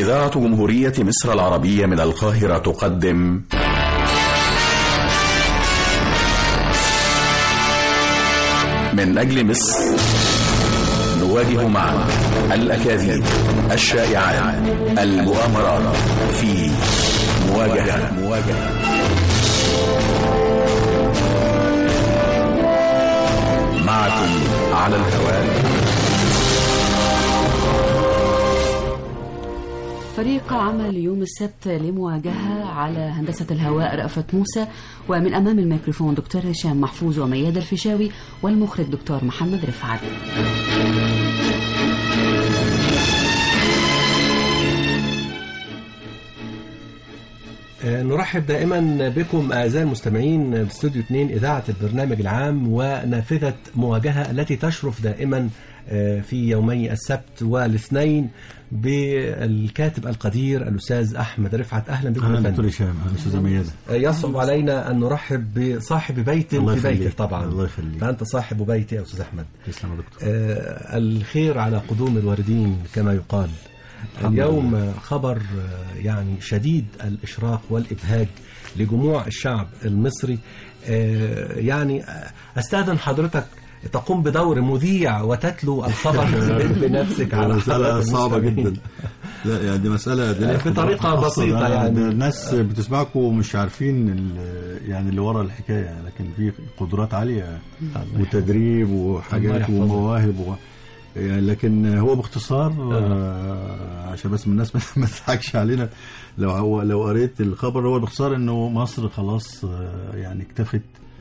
إذاعة جمهورية مصر العربية من القاهرة تقدم من أجل مصر نواجه معا الأكاذيب الشائعات المؤامرات في مواجهة مواجهة معكم على الهواء فريق عمل يوم السبت لمواجهة على هندسة الهواء رأفت موسى ومن أمام الميكروفون دكتور هشام محفوظ ومياد الفيشاوي والمخرج دكتور محمد رفعت نرحب دائما بكم أعزائي المستمعين باستوديو 2 إذاعة البرنامج العام ونافذة مواجهة التي تشرف دائما في يومي السبت والاثنين بالكاتب القدير الأستاذ أحمد رفعت أهلا بكم أهلا دكتور هشام أهلا أستاذ ميادة يصعب علينا أن نرحب بصاحب بيت الله في يخليك. بيتك طبعا الله يخليك. فأنت صاحب بيتي يا أستاذ أحمد تسلم يا دكتور آه، الخير على قدوم الواردين كما يقال الحمد اليوم لله. خبر آه، يعني شديد الإشراق والإبهاج لجموع الشعب المصري آه، يعني آه، أستاذن حضرتك تقوم بدور مذيع وتتلو الخبر بنفسك على مسألة حضرات صعبة المستمعين. جدا لا يعني دي مسألة دي لها بطريقة خبرات خاصة. بسيطة ده- يعني. ده الناس بتسمعكم ومش عارفين ال- يعني اللي ورا الحكاية لكن في قدرات عالية وتدريب الله وحاجات يحفظك. ومواهب و... يعني لكن هو باختصار آه عشان بس الناس ما ما تضحكش علينا لو هو لو قريت الخبر هو باختصار انه مصر خلاص آه يعني اكتفت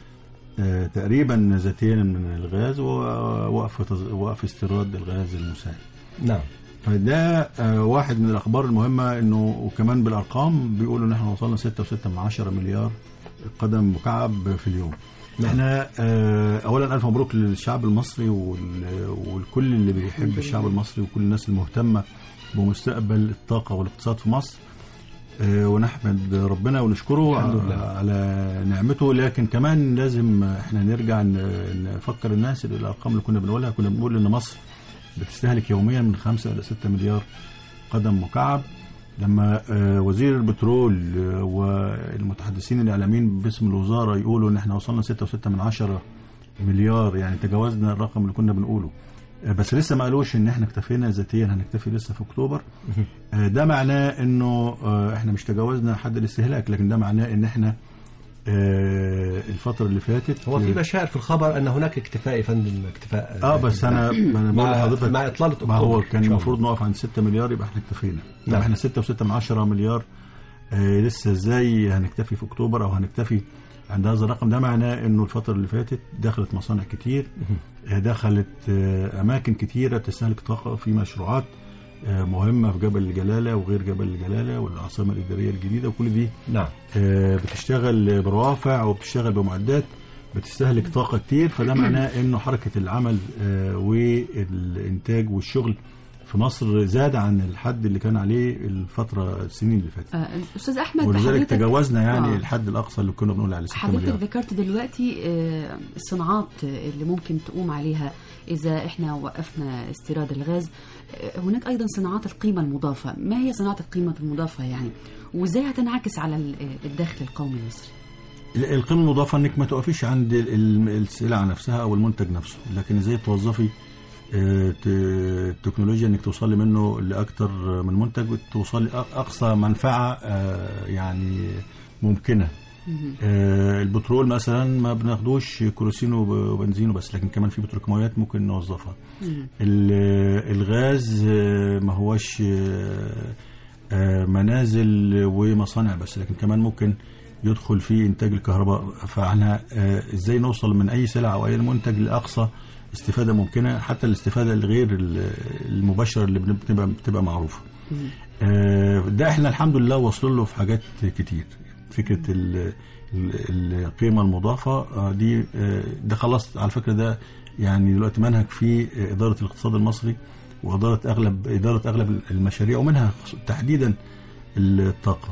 آه تقريبا ذاتيا من الغاز ووقف تز- وقف استيراد الغاز المسال نعم فده آه، واحد من الاخبار المهمه انه وكمان بالارقام بيقولوا ان احنا وصلنا 6.6 من 10 مليار قدم مكعب في اليوم نعم. احنا آه، اولا الف مبروك للشعب المصري وال- والكل اللي بيحب الشعب المصري وكل الناس المهتمه بمستقبل الطاقه والاقتصاد في مصر آه، ونحمد ربنا ونشكره الحمد لله. على نعمته لكن كمان لازم احنا نرجع ن- نفكر الناس الارقام اللي كنا بنقولها كنا بنقول ان مصر بتستهلك يوميا من 5 الى 6 مليار قدم مكعب لما آه، وزير البترول آه، والمتحدثين الاعلاميين باسم الوزاره يقولوا ان احنا وصلنا 6.6 من 10 مليار يعني تجاوزنا الرقم اللي كنا بنقوله آه، بس لسه ما قالوش ان احنا اكتفينا ذاتيا هنكتفي لسه في اكتوبر آه، ده معناه انه آه، احنا مش تجاوزنا حد الاستهلاك لكن ده معناه ان احنا آه، الفتره اللي فاتت هو في بشائر في الخبر أن هناك اكتفاء يا فندم اكتفاء اه بس انا انا بقول مع- لحضرتك مع إطلالة ما هو أكتوبر كان إن شاء المفروض نقف عند 6 مليار يبقى احنا اكتفينا طب نعم. احنا 6 و6 من 10 مليار آه لسه ازاي هنكتفي في اكتوبر او هنكتفي عند هذا الرقم ده معناه انه الفتره اللي فاتت دخلت مصانع كتير آه دخلت آه اماكن كتيره بتستهلك طاقه في مشروعات آه مهمه في جبل الجلاله وغير جبل الجلاله والعاصمه الاداريه الجديده وكل دي نعم آه، بتشتغل بروافع وبتشتغل بمعدات بتستهلك طاقة كتير فده معناه انه حركة العمل آه، والانتاج والشغل في مصر زاد عن الحد اللي كان عليه الفترة السنين اللي فاتت آه، أستاذ أحمد ولذلك حضرتك تجاوزنا يعني آه. الحد الأقصى اللي كنا بنقول عليه 6 حضرتك مليار ذكرت دلوقتي آه، الصناعات اللي ممكن تقوم عليها إذا إحنا وقفنا استيراد الغاز آه، هناك أيضا صناعات القيمة المضافة ما هي صناعة القيمة المضافة يعني وإزاي هتنعكس على ال- الدخل القومي المصري القيمة المضافة انك ما توقفيش عند ال- ال- السلعة نفسها او المنتج نفسه لكن ازاي توظفي آه، ت- التكنولوجيا انك توصلي منه لاكتر من منتج وتوصلي أ- اقصى منفعة آه، يعني ممكنة آه، البترول مثلا ما بناخدوش كروسين وب- وبنزين وبس لكن كمان في بتروكيماويات ممكن نوظفها ال- الغاز آه، ما هوش آه، آه، منازل ومصانع بس لكن كمان ممكن يدخل في انتاج الكهرباء فاحنا آه، ازاي نوصل من اي سلعه او اي منتج لاقصى استفاده ممكنه حتى الاستفاده الغير ال- المباشره اللي بتبقى بتبقى معروفه آه، ده احنا الحمد لله واصلين له في حاجات كتير فكره ال- ال- القيمه المضافه آه، دي آه، ده خلاص على فكره ده يعني دلوقتي منهج في اداره الاقتصاد المصري واداره اغلب اداره اغلب المشاريع ومنها تحديدا الطاقه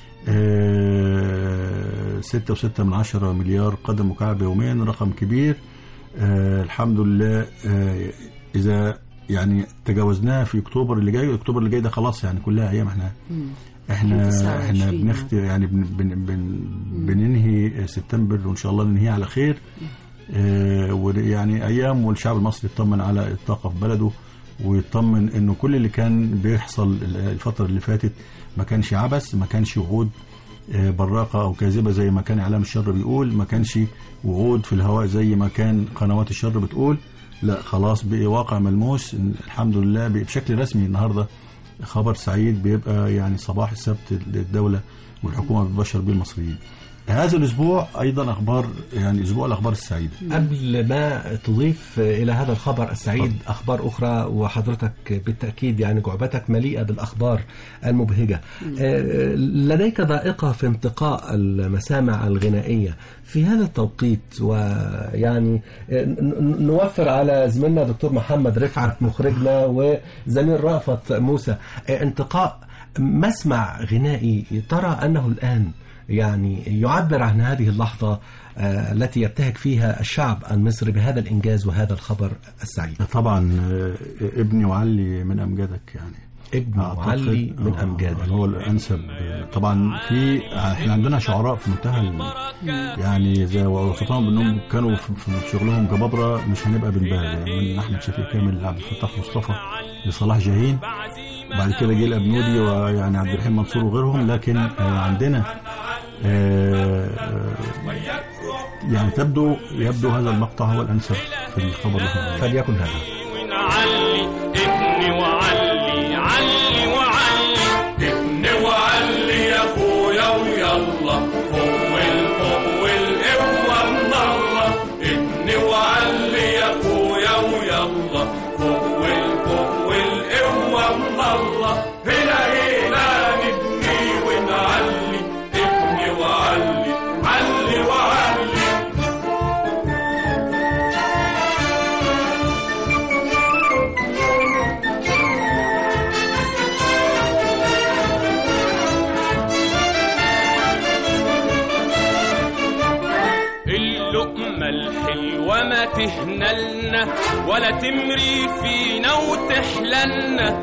آه، ستة وستة من عشرة مليار قدم مكعب يوميا رقم كبير آه، الحمد لله آه، إذا يعني تجاوزناه في اكتوبر اللي جاي اكتوبر اللي جاي ده خلاص يعني كلها ايام احنا احنا 29 احنا بنخت يعني بن بن بن بننهي سبتمبر وان شاء الله ننهيه على خير آه ويعني ايام والشعب المصري يطمن على الطاقه في بلده ويطمن انه كل اللي كان بيحصل الفتره اللي فاتت ما كانش عبث ما كانش وعود آه، براقه او كاذبه زي ما كان اعلام الشر بيقول ما كانش وعود في الهواء زي ما كان قنوات الشر بتقول لا خلاص بقي واقع ملموس الحمد لله بقي بشكل رسمي النهارده خبر سعيد بيبقى يعني صباح السبت الدوله والحكومه بتبشر بيه المصريين هذا الاسبوع ايضا اخبار يعني اسبوع الاخبار السعيده قبل ما تضيف إلى هذا الخبر السعيد أخبار أخرى وحضرتك بالتأكيد يعني جعبتك مليئة بالأخبار المبهجة آه، لديك ذائقة في انتقاء المسامع الغنائية في هذا التوقيت ويعني آه، ن- ن- نوفر على زميلنا دكتور محمد رفعت مخرجنا وزميل رأفت موسى آه، انتقاء مسمع غنائي ترى أنه الآن يعني يعبر عن هذه اللحظة آه، التي يبتهج فيها الشعب المصري بهذا الإنجاز وهذا الخبر السعيد طبعا آه، ابني وعلي من امجادك يعني ابن أعتقد- وعلي من آه، أمجادك هو الانسب طبعا في احنا عندنا شعراء في منتهى ال- يعني زي وصفهم بانهم كانوا في في شغلهم جبابره مش هنبقى بنبال يعني من احمد شفيق كامل لعبد الفتاح مصطفى لصلاح جاهين بعد كده جه الابنودي ويعني عبد الرحيم منصور وغيرهم لكن آه، عندنا آه، آه، يعني تبدو يبدو هذا المقطع هو الانسب في الخبر اللي احنا بنقوله. فليكن هذا ونعلي ابني وعلي علي وعلي ابني وعلي يا اخويا ويلا فوق الفوق والقوة من الله ابني وعلي يا اخويا ويلا فوق الفوق والقوة من الله هنا هنا نبني ونعلي ابني وعلي علي وعلي اللقمة الحلوة ما تهنلنا ولا تمري فينا وتحللنا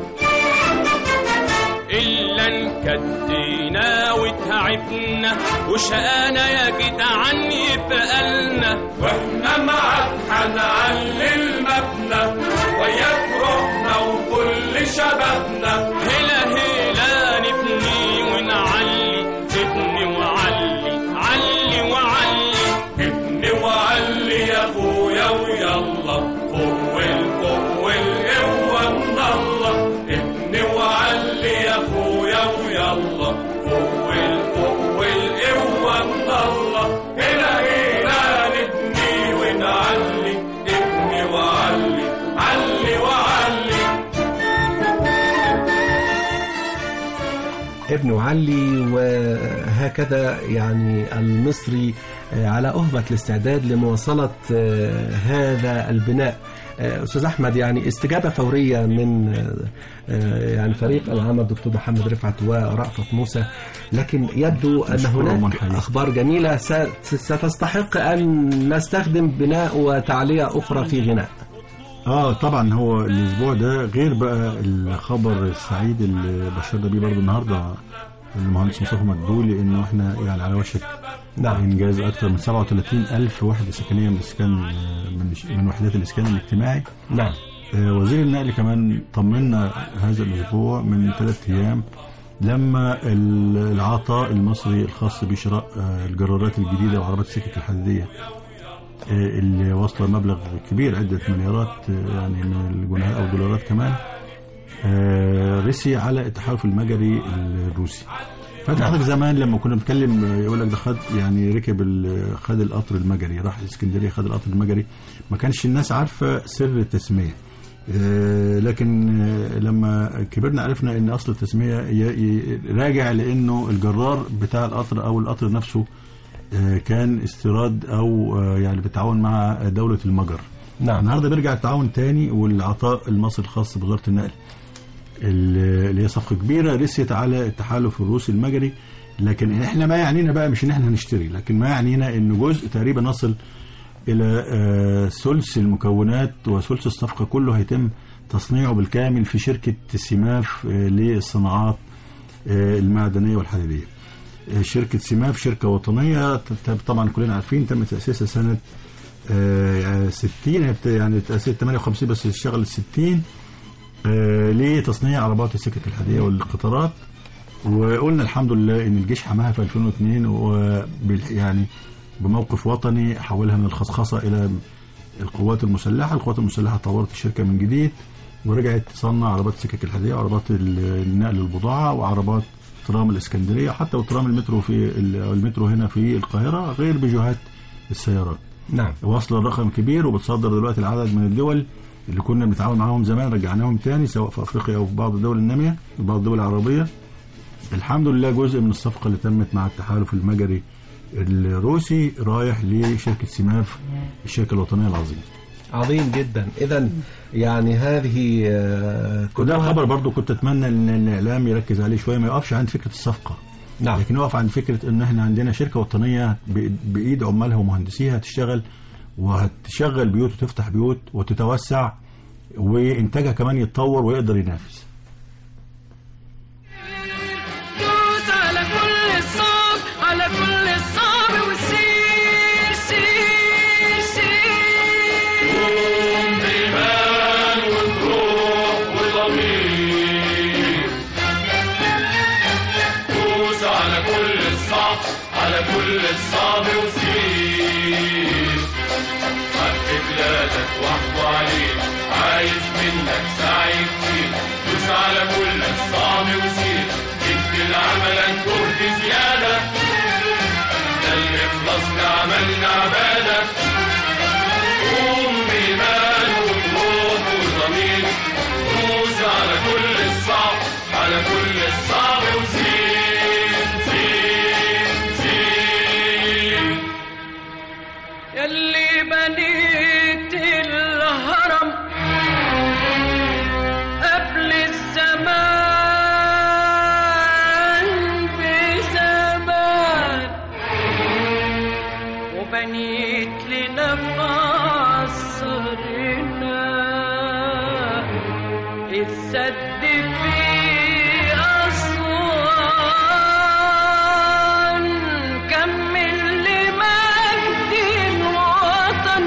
إلا انكدينا وتعبنا وشقانا يا جدعان يبقى لنا واحنا معاك هنعلي المبنى وياك روحنا وكل شبابنا هلا هلا نبني ونعلي ابني وعلي علي وعلي ابني وعلي يا اخويا ويلا فوق والفوق والقوة من الله ابني وعلي يا اخويا ويلا فوق والفوق والقوة من الله هنا هنا نبني ونعلي ابني وعلي علي وعلي ابن وعلي وهكذا يعني المصري آه، على أهبة الاستعداد لمواصلة آه، هذا البناء آه، أستاذ أحمد يعني استجابة فورية من آه، آه، يعني فريق العمل دكتور محمد رفعت ورأفت موسى لكن يبدو أن مشكور هناك ومنحني. أخبار جميلة ست- ستستحق أن نستخدم بناء وتعلية أخرى في غناء اه طبعا هو الاسبوع ده غير بقى الخبر السعيد اللي بشرنا بيه برضه النهارده المهندس مصطفى مدبولي انه احنا يعني على وشك نعم. انجاز اكثر من 37 الف وحده سكنيه من الاسكان من من وحدات الاسكان الاجتماعي نعم آه، وزير النقل كمان طمنا هذا الاسبوع من ثلاث ايام لما ال- العطاء المصري الخاص بشراء آه، الجرارات الجديده وعربات السكك الحديديه آه، اللي واصله مبلغ كبير عده مليارات آه، يعني من الجنيهات او الدولارات كمان آه، رسي على التحالف المجري الروسي فاكر حضرتك زمان لما كنا بنتكلم آه، يقول لك ده خد يعني ركب ال- خد القطر المجري راح اسكندريه خد القطر المجري ما كانش الناس عارفه سر التسميه آه، لكن آه، لما كبرنا عرفنا ان اصل التسميه ي- ي- راجع لانه الجرار بتاع القطر او القطر نفسه آه، كان استيراد او آه، يعني بالتعاون مع دوله المجر نعم. النهارده بيرجع التعاون تاني والعطاء المصري الخاص بوزاره النقل ال- اللي هي صفقه كبيره رست على التحالف الروسي المجري لكن احنا ما يعنينا بقى مش ان احنا هنشتري لكن ما يعنينا ان جزء تقريبا نصل الى آه، ثلث المكونات وثلث الصفقه كله هيتم تصنيعه بالكامل في شركة سماف آه، للصناعات آه، المعدنية والحديدية آه، شركة سماف شركة وطنية ت- ت- طبعا كلنا عارفين تم تأسيسها سنة آه، 60 هي بت- يعني تأسيس 58 بس اشتغل 60 آه، لتصنيع عربات السكك الحديدية والقطارات وقلنا الحمد لله ان الجيش حماها في 2002 وبال يعني بموقف وطني حولها من الخصخصه الى القوات المسلحه، القوات المسلحه طورت الشركه من جديد ورجعت تصنع عربات السكك الحديديه وعربات ال- النقل البضاعه وعربات ترام الاسكندريه حتى وترام المترو في ال- أو المترو هنا في القاهره غير بجهات السيارات. نعم واصله الرقم كبير وبتصدر دلوقتي العدد من الدول اللي كنا بنتعاون معاهم زمان رجعناهم تاني سواء في افريقيا او في بعض الدول الناميه في بعض الدول العربيه الحمد لله جزء من الصفقه اللي تمت مع التحالف المجري الروسي رايح لشركه سماف الشركه الوطنيه العظيمه عظيم جدا اذا يعني هذه آه، وده كلها- خبر برضو كنت اتمنى ان الاعلام يركز عليه شويه ما يقفش عند فكره الصفقه نعم لكن يقف عند فكره ان احنا عندنا شركه وطنيه ب- بايد عمالها ومهندسيها تشتغل وهتشغل بيوت وتفتح بيوت وتتوسع وانتاجها كمان يتطور ويقدر ينافس دوس على كل الصعب على كل الصعب وسير سير سير قوم بإيمان وبروح وضمير دوس على كل الصعب على كل الصعب وسير حق بلادك وحده عليك عايز منك سعي كتير دوس على كل الصعب وسير جد العمل جهد زيادة ده اللي خلصنا عملنا عبادة قوم بإيمان وبروح وضمير دوس على كل الصعب على كل الصعب وزين زين زين يلي بنيت الهرم قبل الزمان بزمان وبنيت لنا في عصرنا السد في أسوان كمل لمجد الوطن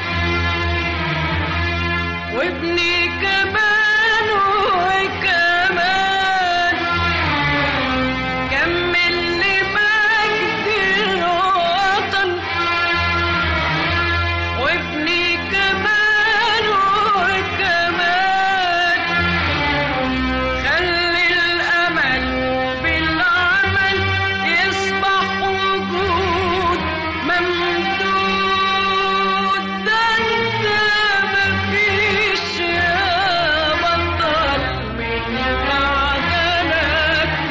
وابني كمان وكمان كمل لمجد الوطن وابني كمان وكمان خلي الأمل بالعمل يصبح وجود ممدود ده انت مفيش يا بطل من معدنك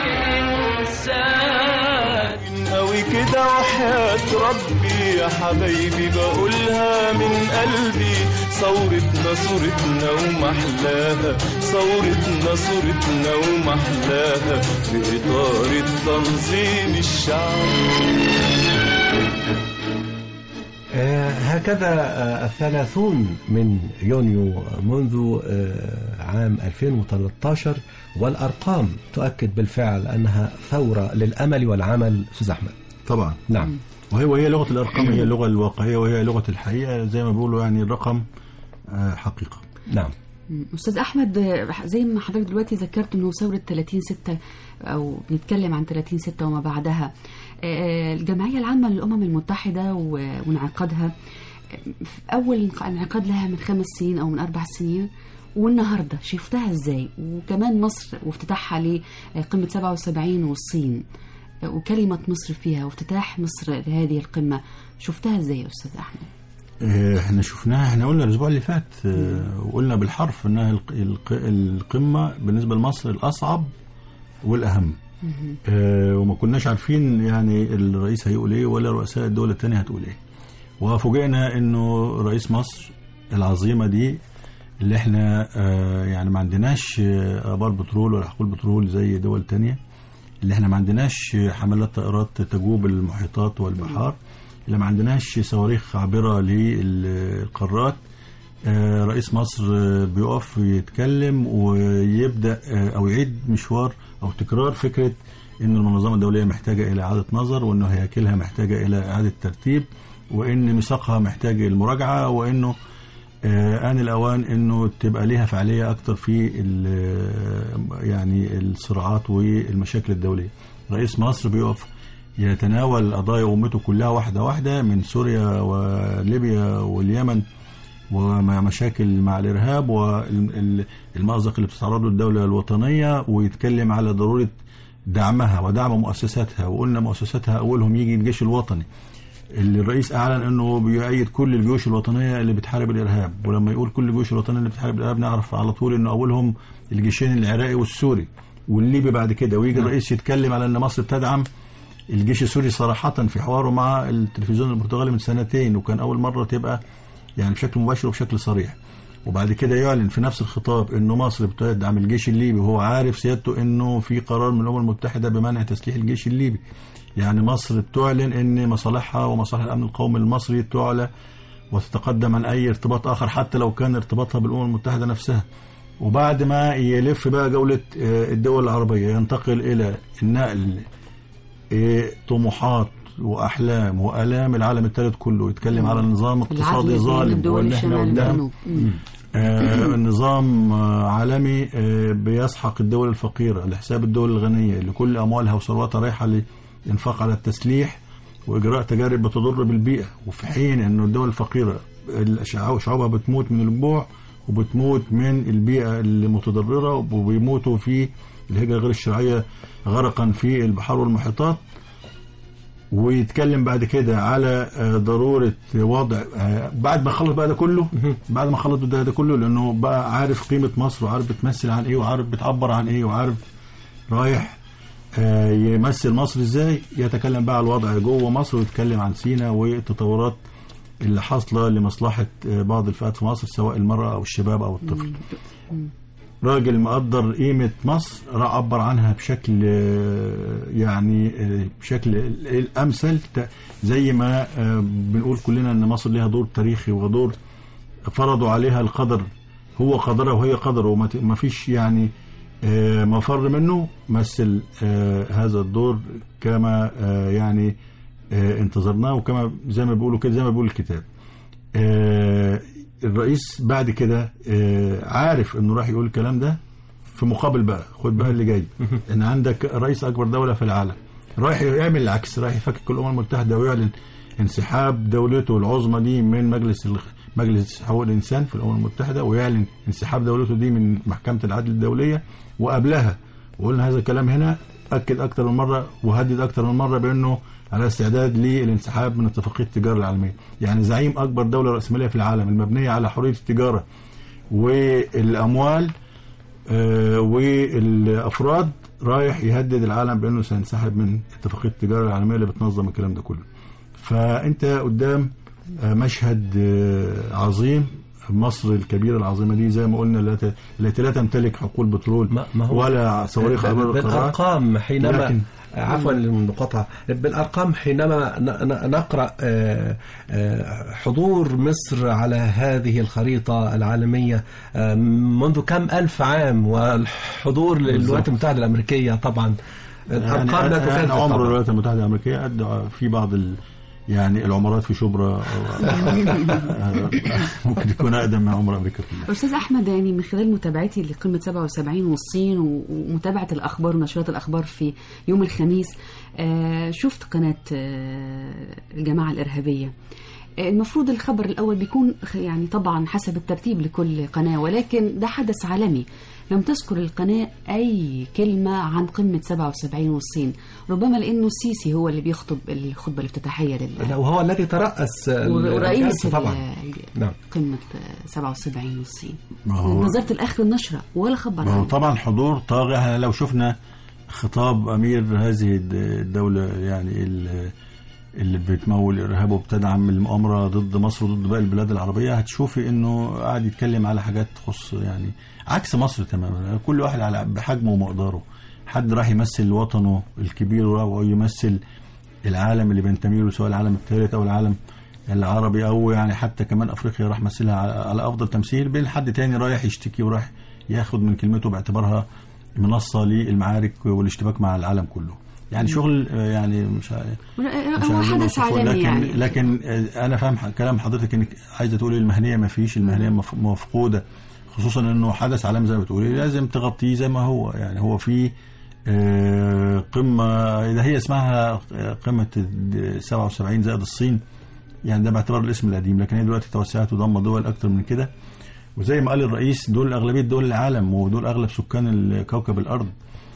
إنسان قوي كده وحياة ربي يا حبايبي بقولها من قلبي ثورتنا صورتنا ومحلاها ثورتنا صورتنا ومحلاها في إطار التنظيم الشعبي آه، هكذا آه، الثلاثون من يونيو منذ آه، عام 2013 والأرقام تؤكد بالفعل أنها ثورة للأمل والعمل أستاذ أحمد طبعا نعم وهي وهي لغه الارقام هي اللغه الواقعيه وهي لغه الحقيقه زي ما بيقولوا يعني الرقم آه، حقيقه نعم مم. استاذ احمد آه، زي ما حضرتك دلوقتي ذكرت انه ثوره 30 6 او بنتكلم عن 30 6 وما بعدها آه، الجمعيه العامه للامم المتحده و- وانعقادها آه، في اول انعقاد لها من خمس سنين او من اربع سنين والنهارده شفتها ازاي وكمان مصر وافتتاحها لقمه 77 والصين آه، وكلمه مصر فيها وافتتاح مصر لهذه القمه شفتها ازاي يا استاذ احمد آه، احنا شفناها احنا قلنا الاسبوع اللي فات آه، وقلنا بالحرف انها الق- الق- القمه بالنسبه لمصر الاصعب والاهم آه، وما كناش عارفين يعني الرئيس هيقول ايه ولا رؤساء الدول التانية هتقول ايه وفوجئنا انه رئيس مصر العظيمه دي اللي احنا آه، يعني ما عندناش آه، ابار بترول ولا حقول بترول زي دول تانية اللي احنا ما عندناش حملات طائرات تجوب المحيطات والبحار اللي ما عندناش صواريخ عابرة للقارات آه، رئيس مصر آه، بيقف يتكلم ويبدا آه، او يعيد مشوار او تكرار فكره ان المنظمه الدوليه محتاجه الى اعاده نظر وانه هياكلها محتاجه الى اعاده ترتيب وان ميثاقها محتاج المراجعه وانه آه، آن الأوان إنه تبقى ليها فعالية أكتر في ال- يعني الصراعات والمشاكل الدولية. رئيس مصر بيقف يتناول قضايا أمته كلها واحدة واحدة من سوريا وليبيا واليمن ومشاكل مع الإرهاب والمأزق اللي بتتعرض له الدولة الوطنية ويتكلم على ضرورة دعمها ودعم مؤسساتها وقلنا مؤسساتها أولهم يجي الجيش الوطني اللي الرئيس اعلن انه بيؤيد كل الجيوش الوطنيه اللي بتحارب الارهاب ولما يقول كل الجيوش الوطنيه اللي بتحارب الارهاب نعرف على طول انه اولهم الجيشين العراقي والسوري والليبي بعد كده ويجي الرئيس يتكلم على ان مصر بتدعم الجيش السوري صراحه في حواره مع التلفزيون البرتغالي من سنتين وكان اول مره تبقى يعني بشكل مباشر وبشكل صريح وبعد كده يعلن في نفس الخطاب انه مصر بتدعم الجيش الليبي وهو عارف سيادته انه في قرار من الامم المتحده بمنع تسليح الجيش الليبي يعني مصر بتعلن ان مصالحها ومصالح الامن القومي المصري تعلى وتتقدم عن اي ارتباط اخر حتى لو كان ارتباطها بالامم المتحده نفسها وبعد ما يلف بقى جوله آه، الدول العربيه ينتقل الى النقل آه، طموحات واحلام والام العالم الثالث كله يتكلم على نظام اقتصادي العدل بين ظالم دول وان احنا الشمال قدام والجنوب مم. آه، نظام آه، عالمي آه، بيسحق الدول الفقيرة لحساب الدول الغنية اللي كل أموالها وثرواتها رايحة للإنفاق على التسليح وإجراء تجارب بتضر بالبيئة وفي حين أنه الدول الفقيرة الشعاب- شعوبها بتموت من الجوع وبتموت من البيئة المتضررة وبيموتوا في الهجرة غير الشرعية غرقا في البحار والمحيطات ويتكلم بعد كده على آه، ضرورة وضع آه، بعد ما خلص بقى ده كله بعد ما خلص ده, ده كله لأنه بقى عارف قيمة مصر وعارف بتمثل عن إيه وعارف بتعبر عن إيه وعارف رايح آه، يمثل مصر إزاي يتكلم بقى على الوضع جوه مصر ويتكلم عن سينا والتطورات اللي حاصلة لمصلحة آه، بعض الفئات في مصر سواء المرأة أو الشباب أو الطفل راجل مقدر قيمة مصر راح عبر عنها بشكل آه، يعني آه، بشكل الأمثل ت- زي ما آه، بنقول كلنا أن مصر لها دور تاريخي ودور فرضوا عليها القدر هو قدرها وهي قدره وما ت- ما فيش يعني آه، مفر منه مثل آه، هذا الدور كما آه، يعني آه، انتظرناه وكما زي ما بيقولوا كده زي ما بيقول الكتاب آه، الرئيس بعد كده آه، عارف انه راح يقول الكلام ده في مقابل بقى خد بقى اللي جاي ان عندك رئيس اكبر دوله في العالم رايح يعمل العكس رايح يفكك الامم المتحده ويعلن انسحاب دولته العظمى دي من مجلس ال- مجلس حقوق الانسان في الامم المتحده ويعلن انسحاب دولته دي من محكمه العدل الدوليه وقبلها وقلنا هذا الكلام هنا اكد اكتر من مره وهدد اكتر من مره بانه على استعداد للانسحاب من اتفاقيه التجاره العالميه يعني زعيم اكبر دوله راسماليه في العالم المبنيه على حريه التجاره والاموال آه، والافراد رايح يهدد العالم بانه سينسحب من اتفاقيه التجاره العالميه اللي بتنظم الكلام ده كله فانت قدام آه، مشهد آه، عظيم مصر الكبيره العظيمه دي زي ما قلنا التي التي لا تمتلك حقول بترول ما- ما هو- ولا صواريخ عبر القارات بالارقام حينما لكن- عفوا للمقاطعه بالارقام حينما ن- ن- نقرا آه، آه، حضور مصر على هذه الخريطه العالميه آه، منذ كم الف عام والحضور للولايات المتحده الامريكيه طبعا الارقام لا يعني تكذب عمر طبعا الولايات المتحده الامريكيه قد في بعض ال يعني العمرات في شبرا ممكن يكون اقدم من عمر امريكا كلها استاذ احمد يعني من خلال متابعتي لقمه 77 والصين و- ومتابعه الاخبار ونشرات الاخبار في يوم الخميس آه، شفت قناه آه، الجماعه الارهابيه آه، المفروض الخبر الاول بيكون خ- يعني طبعا حسب الترتيب لكل قناه ولكن ده حدث عالمي لم تذكر القناه اي كلمه عن قمه 77 والصين ربما لانه السيسي هو اللي بيخطب الخطبه الافتتاحيه لل لا، وهو الذي ترأس ورئيس الجلسة طبعا ال- نعم قمه 77 والصين ما هو نظرت لاخر النشره ولا خبر ما هو عنه طبعا حضور طاغي احنا لو شفنا خطاب امير هذه الد- الدوله يعني ال- اللي بتمول الارهاب وبتدعم المؤامره ضد مصر وضد باقي البلاد العربيه هتشوفي انه قاعد يتكلم على حاجات تخص يعني عكس مصر تماما كل واحد على بحجمه ومقداره حد راح يمثل وطنه الكبير او يمثل العالم اللي بينتمي له سواء العالم الثالث او العالم العربي او يعني حتى كمان افريقيا راح مثلها على, على افضل تمثيل بين حد تاني رايح يشتكي ورايح ياخد من كلمته باعتبارها منصه للمعارك والاشتباك مع العالم كله يعني شغل آه، يعني مش ع- مش هو عايزين حدث نوصفه، عالمي لكن يعني لكن آه، انا فاهم ح- كلام حضرتك انك عايزه تقولي المهنيه ما فيش المهنيه مف- مفقوده خصوصا انه حدث عالمي زي ما بتقولي لازم تغطيه زي ما هو يعني هو في آه، قمه اذا هي اسمها آه، قمه ال 77 زائد الصين يعني ده باعتبار الاسم القديم لكن هي دلوقتي توسعت وضم دول اكتر من كده وزي ما قال الرئيس دول اغلبيه دول العالم ودول اغلب سكان ال- كوكب الارض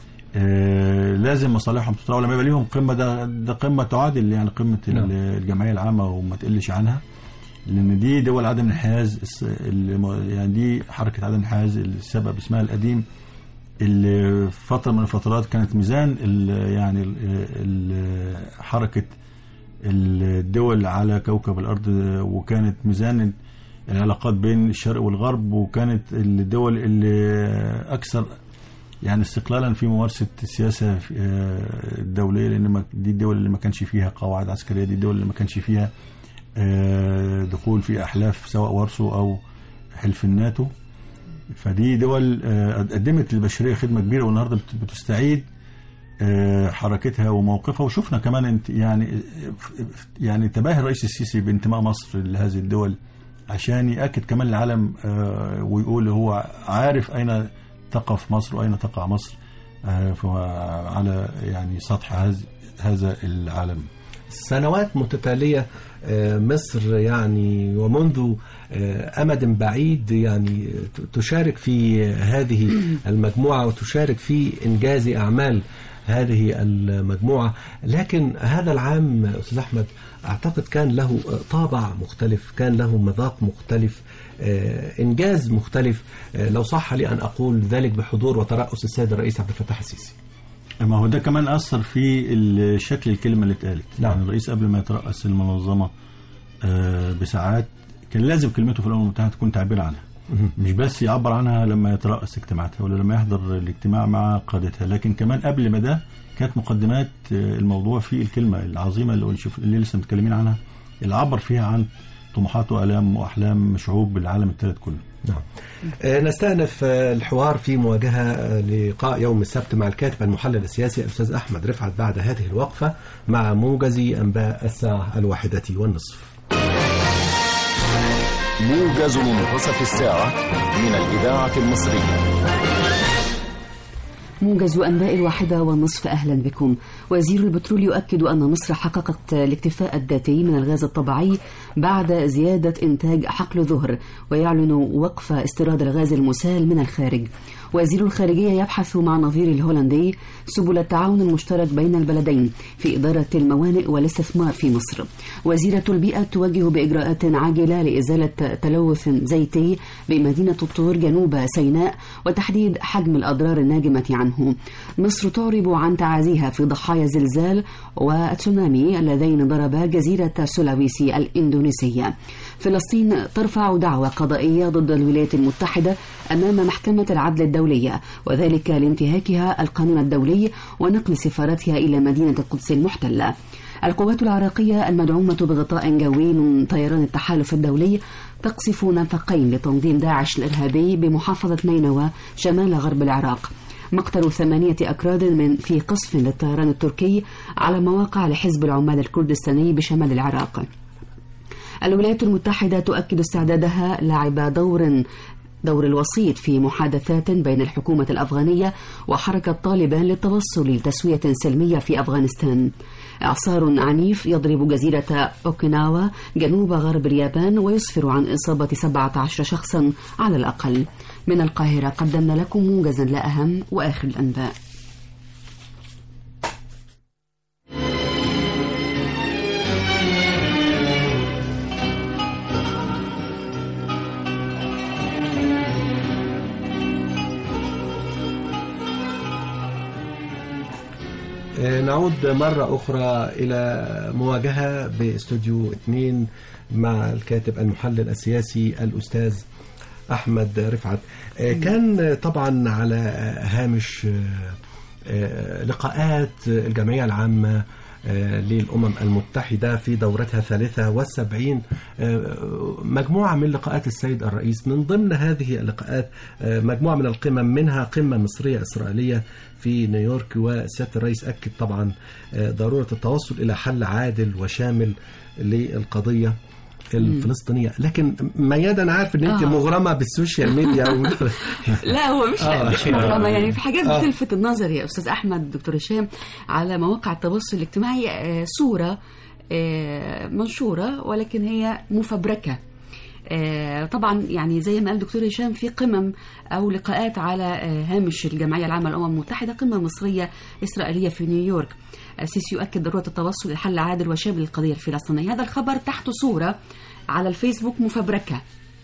آه، لازم مصالحهم تتراوى لما يبقى ليهم قمه ده ده قمه تعادل يعني قمه ال- نعم. الجمعيه العامه وما تقلش عنها لان دي دول عدم الانحياز الس- اللي- يعني دي حركه عدم الانحياز السبب اسمها القديم اللي في فتره من الفترات كانت ميزان ال- يعني ال- ال- حركه الدول على كوكب الارض وكانت ميزان العلاقات بين الشرق والغرب وكانت الدول اللي اكثر يعني استقلالا في ممارسه السياسه في- آه، الدوليه لان ما- دي الدول اللي ما كانش فيها قواعد عسكريه دي الدول اللي ما كانش فيها آه، دخول في احلاف سواء وارسو او حلف الناتو فدي دول آه، قدمت للبشريه خدمه كبيره والنهارده بت- بتستعيد آه، حركتها وموقفها وشفنا كمان انت يعني يعني تباهي الرئيس السيسي بانتماء مصر لهذه الدول عشان ياكد كمان للعالم آه، ويقول هو عارف اين تقف مصر واين تقع مصر آه، فهو على يعني سطح هذا هذا العالم سنوات متتالية آه، مصر يعني ومنذ آه، أمد بعيد يعني ت- تشارك في هذه المجموعة وتشارك في إنجاز أعمال هذه المجموعة لكن هذا العام أستاذ أحمد أعتقد كان له طابع مختلف كان له مذاق مختلف آه، إنجاز مختلف آه، لو صح لي أن أقول ذلك بحضور وترأس السيد الرئيس عبد الفتاح السيسي ما هو ده كمان اثر في ال- شكل الكلمه اللي اتقالت نعم. يعني الرئيس قبل ما يترأس المنظمه آه، بساعات كان لازم كلمته في الامم المتحده تكون تعبير عنها مش بس يعبر عنها لما يترأس اجتماعاتها ولا لما يحضر الاجتماع مع قادتها لكن كمان قبل ما ده كانت مقدمات آه، الموضوع في الكلمه العظيمه اللي شوف اللي لسه متكلمين عنها اللي عبر فيها عن طموحات والام واحلام شعوب العالم الثالث كله نعم آه، نستأنف آه، الحوار في مواجهة آه، لقاء يوم السبت مع الكاتب المحلل السياسي الأستاذ أحمد رفعت بعد هذه الوقفة مع موجز أنباء الساعة الواحدة والنصف موجز منتصف الساعة من الإذاعة المصرية موجز أنباء الواحدة والنصف أهلا بكم وزير البترول يؤكد أن مصر حققت الاكتفاء الذاتي من الغاز الطبيعي بعد زيادة إنتاج حقل ظهر ويعلن وقف استيراد الغاز المسال من الخارج وزير الخارجية يبحث مع نظيره الهولندي سبل التعاون المشترك بين البلدين في إدارة الموانئ والاستثمار في مصر وزيرة البيئة توجه بإجراءات عاجلة لإزالة تلوث زيتي بمدينة الطور جنوب سيناء وتحديد حجم الأضرار الناجمة عنه مصر تعرب عن تعازيها في ضحايا الزلزال والتسونامي اللذين ضربا جزيرة سولاويسي الإندونيسية فلسطين ترفع دعوى قضائية ضد الولايات المتحدة أمام محكمة العدل الدولية وذلك لانتهاكها القانون الدولي ونقل سفارتها إلى مدينة القدس المحتلة القوات العراقية المدعومة بغطاء جوي من طيران التحالف الدولي تقصف نفقين لتنظيم داعش الإرهابي بمحافظة نينوى شمال غرب العراق مقتل ثمانية أكراد من في قصف للطيران التركي على مواقع لحزب العمال الكردستاني بشمال العراق الولايات المتحدة تؤكد استعدادها لعب دور دور الوسيط في محادثات بين الحكومة الأفغانية وحركة طالبان للتوصل لتسوية سلمية في أفغانستان إعصار عنيف يضرب جزيرة أوكيناوا جنوب غرب اليابان ويسفر عن إصابة 17 شخصا على الأقل من القاهرة قدمنا لكم موجزا لأهم وآخر الأنباء آه، نعود مرة أخرى إلى مواجهة باستوديو اثنين مع الكاتب المحلل السياسي الأستاذ أحمد رفعت آه، كان طبعا على هامش آه، آه، لقاءات الجمعية العامة آه، للأمم المتحدة في دورتها الثالثة والسبعين آه، مجموعة من لقاءات السيد الرئيس من ضمن هذه اللقاءات آه، مجموعة من القمم منها قمة مصرية إسرائيلية في نيويورك وسيادة الرئيس أكد طبعا آه، ضرورة التوصل إلى حل عادل وشامل للقضية الفلسطينية لكن ميادة أنا عارف إن أنت آه. مغرمة بالسوشيال ميديا و... لا هو مش آه. مش مغرمة يعني في حاجات آه. بتلفت النظر يا استاذ احمد دكتور هشام على مواقع التواصل الاجتماعي آه، صوره آه، منشوره ولكن هي مفبركه آه، طبعا يعني زي ما قال دكتور هشام في قمم او لقاءات على آه، هامش الجمعيه العامه للامم المتحده قمه مصريه اسرائيليه في نيويورك السيسي يؤكد ضروره التوصل لحل عادل وشامل للقضيه الفلسطينيه هذا الخبر تحته صوره على الفيسبوك مفبركه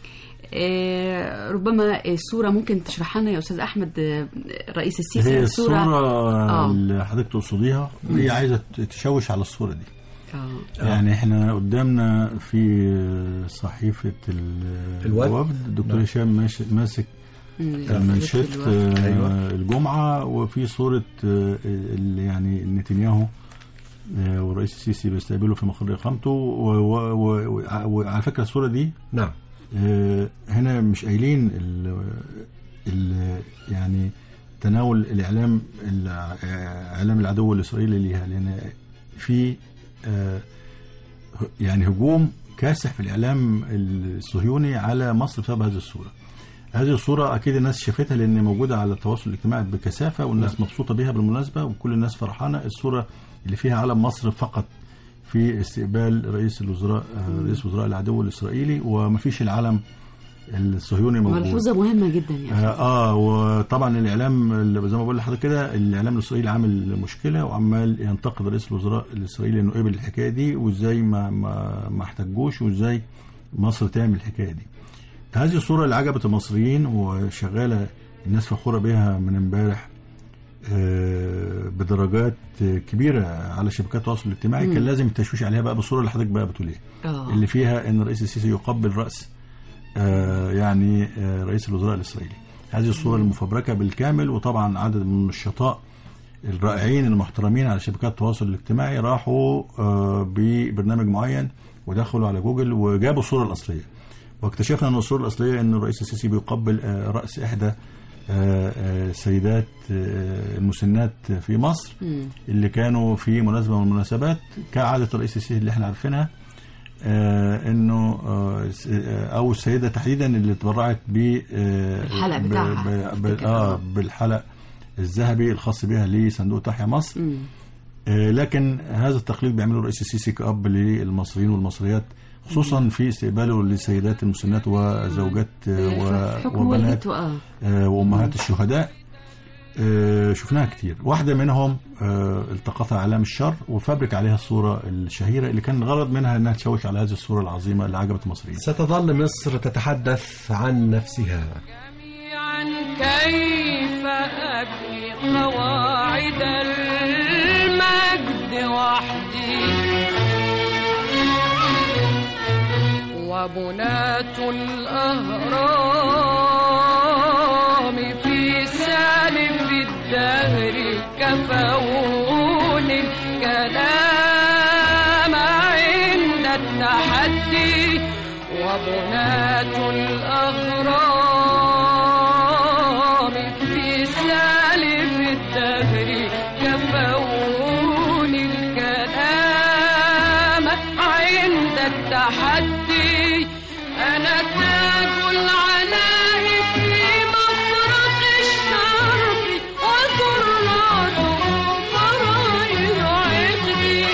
آه، ربما الصورة ممكن تشرحها لنا يا أستاذ أحمد آه، رئيس السيسي هي الصورة آه. اللي حضرتك تقصديها هي عايزة تشوش على الصورة دي آه. يعني احنا قدامنا في صحيفة ال- الوفد. الوفد الدكتور هشام ماش- ماسك مم. منشط الوفد. أيوة. الجمعة وفي صورة آه، ال- يعني نتنياهو آه، والرئيس السيسي بيستقبله في مقر إقامته و- و- و- وع- وعلى فكرة الصورة دي نعم آه، هنا مش قايلين ال ال يعني تناول الاعلام الع- اعلام العدو الاسرائيلي ليها لان في آه، يعني هجوم كاسح في الاعلام الصهيوني على مصر بسبب هذه الصوره. هذه الصوره اكيد الناس شافتها لان موجوده على التواصل الاجتماعي بكثافه والناس مبسوطه بها بالمناسبه وكل الناس فرحانه الصوره اللي فيها علم مصر فقط في استقبال رئيس الوزراء آه، رئيس وزراء العدو الاسرائيلي ومفيش العلم الصهيوني موجود ملحوظة مهمة جدا آه, يعني اه وطبعا الاعلام اللي زي ما بقول لحضرتك كده الاعلام الاسرائيلي عامل مشكله وعمال ينتقد رئيس الوزراء الاسرائيلي انه قبل الحكايه دي وازاي ما ما ما احتجوش وازاي مصر تعمل الحكايه دي. هذه الصوره اللي عجبت المصريين وشغاله الناس فخوره بها من امبارح آه، بدرجات كبيره على شبكات التواصل الاجتماعي كان لازم التشويش عليها بقى بالصوره اللي حضرتك بقى بتقول ايه آه. اللي فيها ان الرئيس السيسي يقبل راس آه، يعني آه، رئيس الوزراء الاسرائيلي هذه الصوره المفبركه بالكامل وطبعا عدد من النشطاء الرائعين المحترمين على شبكات التواصل الاجتماعي راحوا آه، ببرنامج معين ودخلوا على جوجل وجابوا الصوره الاصليه واكتشفنا ان الصوره الاصليه ان الرئيس السيسي بيقبل آه، راس احدى آه، آه، سيدات آه، المسنات في مصر مم. اللي كانوا في مناسبه من المناسبات كعاده الرئيس السيسي اللي احنا عارفينها آه انه آه س- آه، او السيده تحديدا اللي تبرعت ب آه، الحلق ب- بتاعها، ب- ب- أفتكر. اه بالحلق الذهبي الخاص بها لصندوق تحيا مصر مم. آه، لكن هذا التقليد بيعمله الرئيس السيسي كأب للمصريين والمصريات خصوصا في استقباله للسيدات المسنات وزوجات آه، و- في حكم وبنات والدته اه آه، وامهات الشهداء آه، شفناها كتير واحدة منهم آه، التقطها علام الشر وفبرك عليها الصورة الشهيرة اللي كان الغرض منها انها تشوش على هذه الصورة العظيمة اللي عجبت المصريين ستظل مصر تتحدث عن نفسها جميعا كيف أبني قواعد المجد وحدي وبناة الأهرام في سالف الدهر كفون الكلام عند التحدي وبناة الأغرام في سالف الدهر كفون الكلام عند التحدي أنا تاج العناء في مفرق الشرق وذراته فرائض عقدي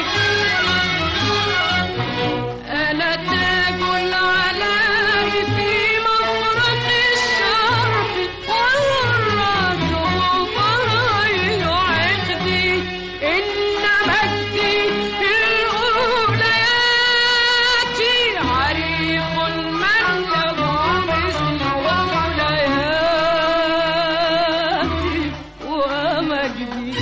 أنا تاج العلاء في مفرق الشرق وذراته فرائض عقدي إن مجدي في الأوليات عريق من له مثل أولياتي ومجدي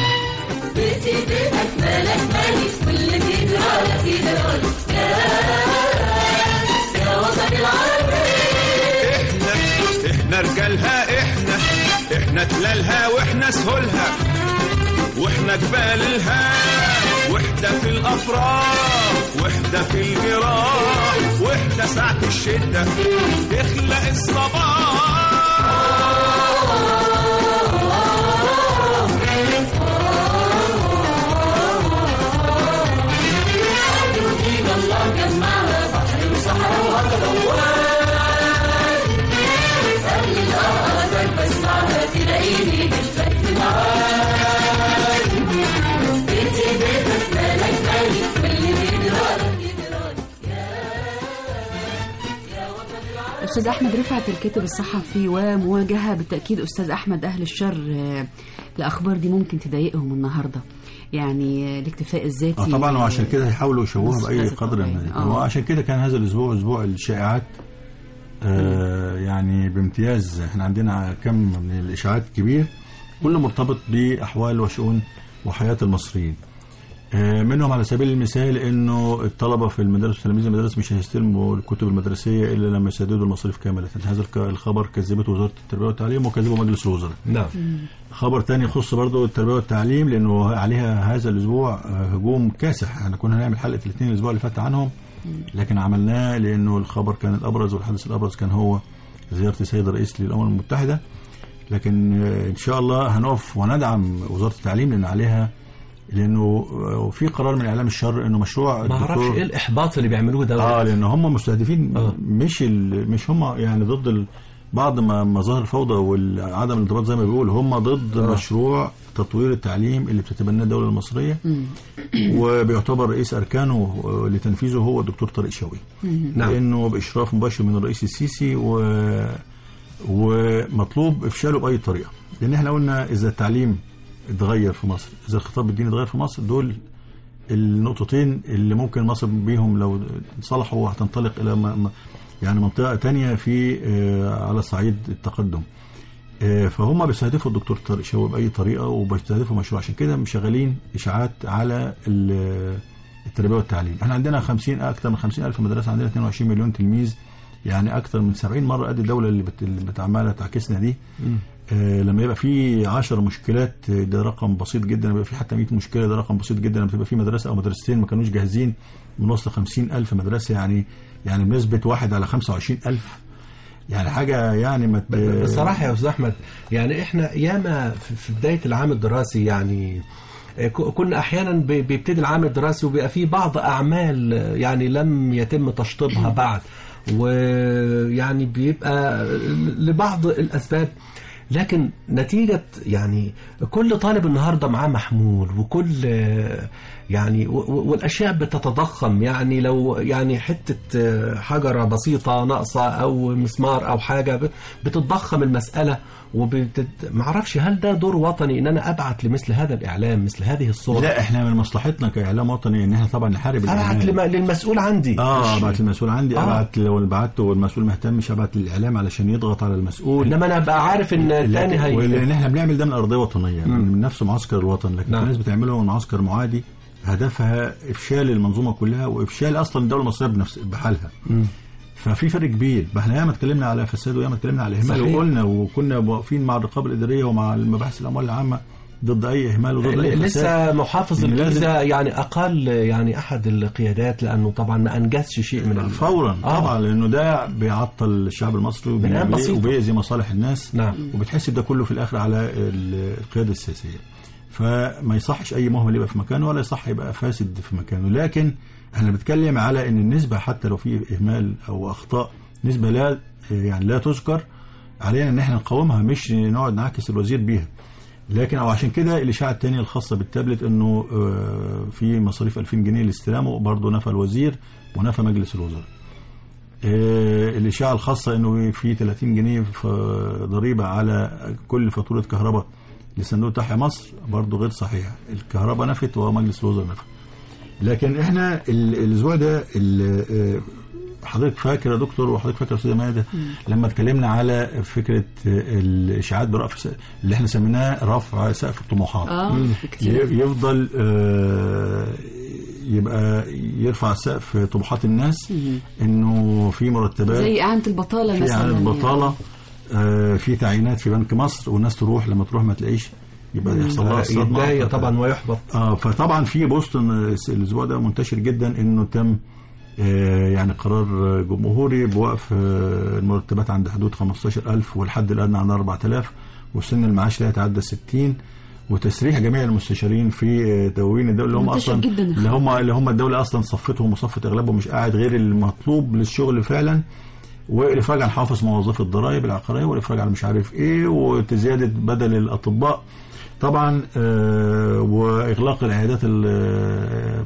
احنا احنا رجالها احنا احنا تلالها واحنا سهولها واحنا جبالها واحنا وحدة في الأفراح وحدة في الجراح وحدة ساعة الشدة تخلق الصباح استاذ احمد رفعت الكاتب الصحفي ومواجهه بالتاكيد استاذ احمد اهل الشر آه، الاخبار دي ممكن تضايقهم النهارده يعني آه، الاكتفاء الذاتي اه طبعا وعشان كده هيحاولوا يشوهوها باي هذا قدر طبيعي. من آه. وعشان كده كان هذا الاسبوع اسبوع الشائعات آه يعني بامتياز احنا عندنا كم من الاشاعات كبير كله مرتبط باحوال وشؤون وحياه المصريين آه، منهم على سبيل المثال انه الطلبه في المدارس وتلاميذ المدارس مش هيستلموا الكتب المدرسيه الا لما يسددوا المصاريف كامله هذا الك- الخبر كذبته وزاره التربيه والتعليم وكذبه مجلس الوزراء نعم خبر تاني يخص برضه التربيه والتعليم لانه عليها هذا الاسبوع آه، هجوم كاسح احنا كنا هنعمل حلقه الاثنين الاسبوع اللي فات عنهم لكن عملناه لانه الخبر كان الابرز والحدث الابرز كان هو زياره السيد الرئيس للامم المتحده لكن آه، ان شاء الله هنقف وندعم وزاره التعليم لان عليها لانه آه، في قرار من اعلام الشر انه مشروع ما اعرفش الدكتور- ايه الاحباط اللي بيعملوه ده اه لان هم مستهدفين آه. مش ال... مش هم يعني ضد ال... بعض ما مظاهر الفوضى وعدم الانضباط زي ما بيقول هم ضد آه. مشروع تطوير التعليم اللي بتتبناه الدوله المصريه وبيعتبر رئيس اركانه آه، لتنفيذه هو الدكتور طارق شوقي نعم. لانه باشراف مباشر من الرئيس السيسي و... ومطلوب افشاله باي طريقه لان احنا قلنا اذا التعليم اتغير في مصر اذا الخطاب الديني اتغير في مصر دول النقطتين اللي ممكن مصر بيهم لو صلحوا هتنطلق الى م- م- يعني منطقه تانية في آه، على صعيد التقدم آه، فهم بيستهدفوا الدكتور طارق شوقي باي طريقه وبيستهدفوا مشروع عشان كده مشغلين اشاعات على ال- التربيه والتعليم احنا عندنا 50 اكثر من 50 الف مدرسه عندنا 22 مليون تلميذ يعني اكثر من 70 مره قد الدوله اللي بت- اللي بتعملها تعكسنا دي آه، لما يبقى في 10 مشكلات آه، ده رقم بسيط جدا لما يبقى في حتى 100 مشكله ده رقم بسيط جدا لما تبقى في مدرسه او مدرستين ما كانوش جاهزين من وسط 50 الف مدرسه يعني يعني بنسبه واحد على 25 الف يعني حاجه يعني ما ت- بصراحة يا أستاذ أحمد يعني إحنا ياما في في بداية العام الدراسي يعني ك- كنا أحيانا ب- بيبتدي العام الدراسي وبيبقى فيه بعض أعمال يعني لم يتم تشطيبها بعد ويعني بيبقى لبعض الأسباب لكن نتيجة يعني كل طالب النهاردة معاه محمول وكل يعني و- و- والأشياء بتتضخم يعني لو يعني حتة حجرة بسيطة ناقصة أو مسمار أو حاجة ب- بتتضخم المسألة وبتت... معرفش هل ده دور وطني إن أنا أبعت لمثل هذا الإعلام مثل هذه الصور لا احنا من مصلحتنا كاعلام وطني ان احنا طبعا نحارب أبعت الإعلام. لما... للمسؤول عندي اه ابعت للمسؤول عندي آه. ابعت لو بعته والمسؤول ما اهتمش ابعت للاعلام علشان يضغط على المسؤول إنما أنا أبقى عارف إن الثاني لكن- هي لان احنا بنعمل ده من ارضيه وطنيه من من نفس معسكر الوطن لكن نعم. في ناس بتعمله من معسكر معادي هدفها افشال المنظومه كلها وافشال اصلا الدوله المصريه بنفس بحالها ففي فرق كبير ما احنا ياما اتكلمنا على فساد وياما اتكلمنا على اهمال صحيح. وقلنا وكنا واقفين مع الرقابه الاداريه ومع المباحث الاموال العامه ضد اي اهمال وضد اي فساد لسه محافظ إن لازم- الجيزة يعني أقل يعني أحد القيادات لأنه طبعا ما أنجزش شيء من ال- فورا آه. طبعا لانه ده بيعطل الشعب المصري وبي- بناء بسيطة. وبيأذي مصالح الناس نعم. وبتحس ده كله في الاخر على ال- القياده السياسيه فما يصحش اي مهمل يبقى في مكانه ولا يصح يبقى فاسد في مكانه لكن احنا بنتكلم على ان النسبه حتى لو في اهمال او اخطاء نسبه لا يعني لا تذكر علينا ان احنا نقاومها مش نقعد نعكس الوزير بيها لكن او عشان كده الاشاعه الثانيه الخاصه بالتابلت انه آه، في مصاريف 2000 جنيه لاستلامه برضه نفى الوزير ونفى مجلس الوزراء آه، الإشاعة الخاصة إنه في 30 جنيه ف- ضريبة على كل فاتورة كهرباء لصندوق تحيا مصر برضه غير صحيحة الكهرباء نفت ومجلس الوزراء نفى لكن احنا ال- الأسبوع ده ال- آه، حضرتك فاكر يا دكتور وحضرتك فاكر يا استاذه ماده لما اتكلمنا على فكره آه، الاشاعات برفع س- اللي احنا سميناه رفع سقف الطموحات اه كتير ي- يفضل آه، يبقى يرفع سقف طموحات الناس انه في مرتبات زي إعانة البطالة في مثلا اعاده بطاله آه، في تعيينات في بنك مصر والناس تروح لما تروح ما تلاقيش يبقى يحصل لها صدمه يتضايق فت- طبعا ويحبط اه فطبعا في بوسطن الاسبوع ده منتشر جدا انه تم آه، يعني قرار جمهوري بوقف آه، المرتبات عند حدود 15000 والحد الادنى عند 4000 وسن المعاش لا يتعدى 60 وتسريح جميع المستشارين في آه، دواوين الدوله اللي هم منتشر اصلا جداً اللي هم اللي هم الدوله اصلا صفتهم وصفت اغلبهم مش قاعد غير المطلوب للشغل فعلا والافراج عن حافظ موظفي الضرائب العقاريه والافراج عن مش عارف ايه وزياده بدل الاطباء طبعا آه، واغلاق العيادات ال- آه،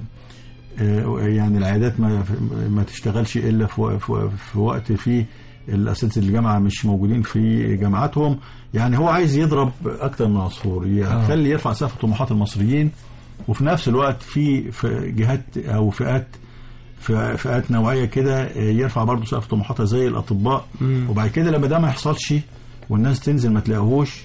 آه، يعني العيادات ما ما تشتغلش الا في وق- في وق- في وقت فيه الاساتذه الجامعه مش موجودين في جامعاتهم يعني هو عايز يضرب اكتر من عصفور يخلي يرفع سقف طموحات المصريين وفي نفس الوقت في في جهات او فئات ف- فئات نوعيه كده آه، يرفع برضه سقف طموحاتها زي الاطباء وبعد كده لما ده ما يحصلش والناس تنزل ما تلاقيهوش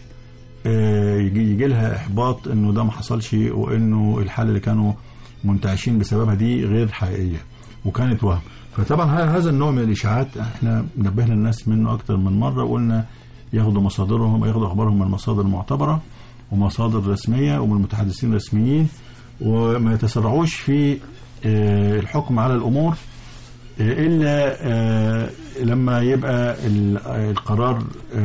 آه، يجي, يجي لها احباط انه ده ما حصلش وانه الحاله اللي كانوا منتعشين بسببها دي غير حقيقيه وكانت وهم فطبعا ه- هذا النوع من الاشاعات احنا نبهنا الناس منه اكتر من مره وقلنا ياخدوا مصادرهم ياخدوا اخبارهم من مصادر معتبره ومصادر رسميه ومن متحدثين رسميين وما يتسرعوش في آه، الحكم على الامور آه، الا آه، لما يبقى ال- القرار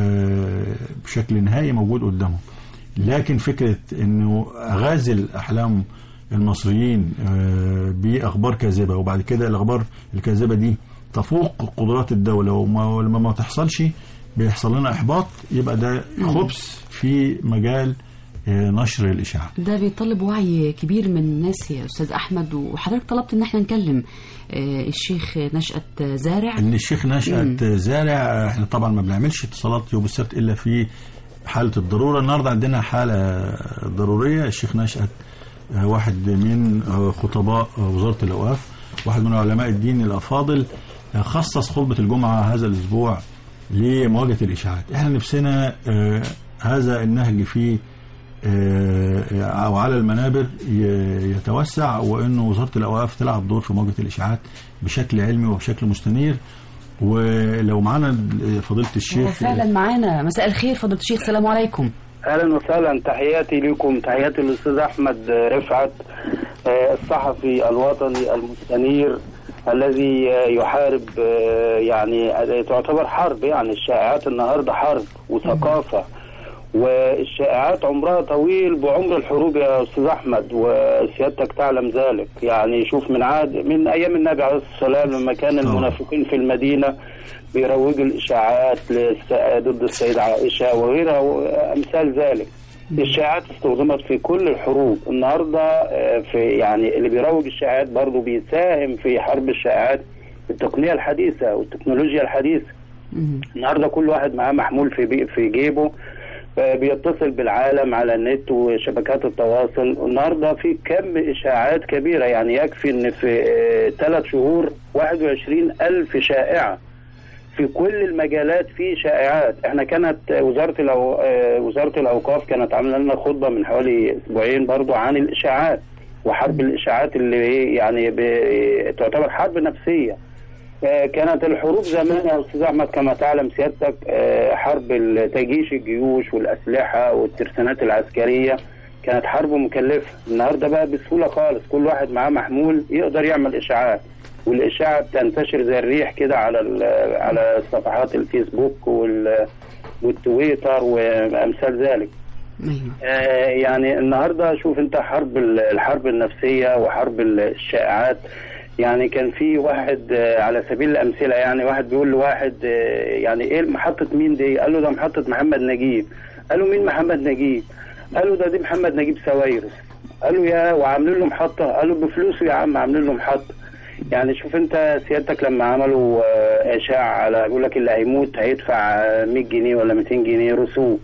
آه، بشكل نهائي موجود قدامهم لكن فكره انه اغازل احلام المصريين آه، باخبار كاذبه وبعد كده الاخبار الكاذبه دي تفوق قدرات الدوله وما ولما ما تحصلش بيحصل لنا احباط يبقى ده خبث في مجال آه، نشر الاشاعات ده بيطلب وعي كبير من الناس يا استاذ احمد وحضرتك طلبت ان احنا نكلم آه، الشيخ نشأت زارع ان الشيخ نشأت زارع احنا طبعا ما بنعملش اتصالات يوم السبت الا في حاله الضروره النهارده عندنا حاله ضروريه الشيخ نشأت آه، واحد من آه، خطباء آه، وزاره الاوقاف واحد من علماء الدين الافاضل آه، خصص خطبه الجمعه هذا الاسبوع لمواجهه الاشاعات احنا نفسنا آه، هذا النهج في آه، او على المنابر ي- يتوسع وانه وزاره الاوقاف تلعب دور في مواجهه الاشاعات بشكل علمي وبشكل مستنير ولو معانا فضيله هو الشيخ فعلا معانا مساء الخير فضيله الشيخ السلام عليكم اهلا وسهلا تحياتي لكم تحياتي للاستاذ احمد رفعت آه، الصحفي الوطني المستنير الذي آه، يحارب آه، يعني آه، تعتبر حرب يعني الشائعات النهارده حرب وثقافه والشائعات عمرها طويل بعمر الحروب يا استاذ احمد وسيادتك تعلم ذلك يعني شوف من عهد من ايام النبي عليه الصلاه والسلام لما كان المنافقين في المدينه بيروجوا الاشاعات للس- ضد السيده عائشه وغيرها وامثال ذلك الشائعات استخدمت في كل الحروب النهارده آه، في يعني اللي بيروج الشائعات برضه بيساهم في حرب الشائعات التقنيه الحديثه والتكنولوجيا الحديثه النهارده كل واحد معاه محمول في بي في جيبه آه، بيتصل بالعالم على النت وشبكات التواصل النهارده في كم اشاعات كبيره يعني يكفي ان في ثلاث شهور 21 الف شائعه في كل المجالات في شائعات احنا كانت وزاره الأو... آه، وزاره الاوقاف كانت عامله لنا خطبه من حوالي اسبوعين برضو عن الاشاعات وحرب الاشاعات اللي إيه يعني ب... تعتبر حرب نفسيه آه، كانت الحروب زمان يا استاذ احمد كما تعلم سيادتك آه، حرب تجيش الجيوش والاسلحه والترسانات العسكريه كانت حرب مكلفه النهارده بقى بسهوله خالص كل واحد معاه محمول يقدر يعمل اشاعات والاشاعه بتنتشر زي الريح كده على ال- على صفحات الفيسبوك وال والتويتر وامثال ذلك ايوه آه، يعني النهارده شوف انت حرب ال- الحرب النفسيه وحرب ال- الشائعات يعني كان في واحد آه، على سبيل الامثله يعني واحد بيقول لواحد آه، يعني ايه محطه مين دي؟ قال له ده محطه محمد نجيب قال له مين محمد نجيب؟ قال له ده دي محمد نجيب سوايرس قال له يا وعاملين له محطه قال له بفلوسه يا عم عاملين له محطه يعني شوف انت سيادتك لما عملوا آه، اشاعه على يقول لك اللي هيموت هيدفع آه، 100 جنيه ولا 200 جنيه رسوم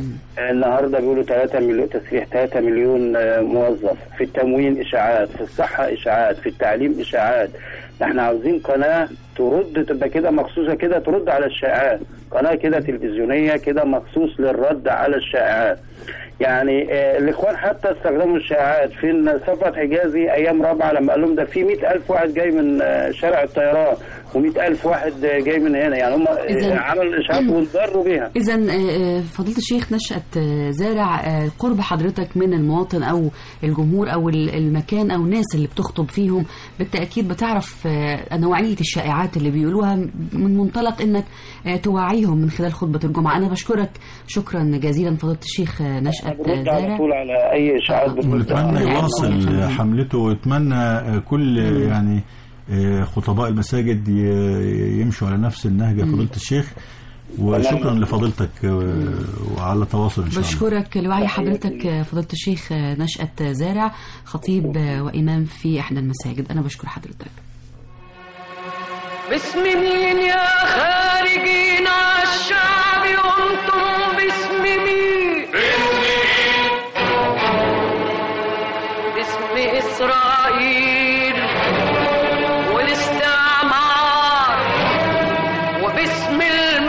النهارده بيقولوا 3 مليون تسريح 3 مليون آه، موظف في التموين اشاعات في الصحه اشاعات في التعليم اشاعات احنا عاوزين قناه ترد تبقى كده مخصوصه كده ترد على الشائعات قناه كده تلفزيونيه كده مخصوص للرد على الشائعات يعني آه، الاخوان حتى استخدموا الشائعات في ان صفوت حجازي ايام رابعه لما قال لهم ده في 100000 واحد جاي من آه، شارع الطيران و100000 واحد آه، جاي من هنا يعني هم إذن- عملوا اشاعات وانضروا بيها إذا فضيلة الشيخ نشأت آه، زارع آه، قرب حضرتك من المواطن أو الجمهور أو ال- المكان أو الناس اللي بتخطب فيهم بالتأكيد بتعرف آه، نوعية الشائعات اللي بيقولوها من منطلق إنك آه، توعيهم من خلال خطبة الجمعة أنا بشكرك شكرا جزيلا فضيلة الشيخ آه، نشأت آه، برد على زارع طول على اي اشاعات بترد ونتمنى يعني يواصل أول حملته ويتمنى كل يعني آه، خطباء المساجد ي- يمشوا على نفس النهج يا فضيلة الشيخ وشكرا لفضيلتك آه، وعلى تواصل ان شاء الله بشكرك لوعي حضرتك آه، فضيلة الشيخ آه، نشأت زارع خطيب آه، وإمام في إحدى المساجد أنا بشكر حضرتك باسم مين يا خارجين عالشعب وانتم باسم مين باسم اسرائيل والاستعمار وباسم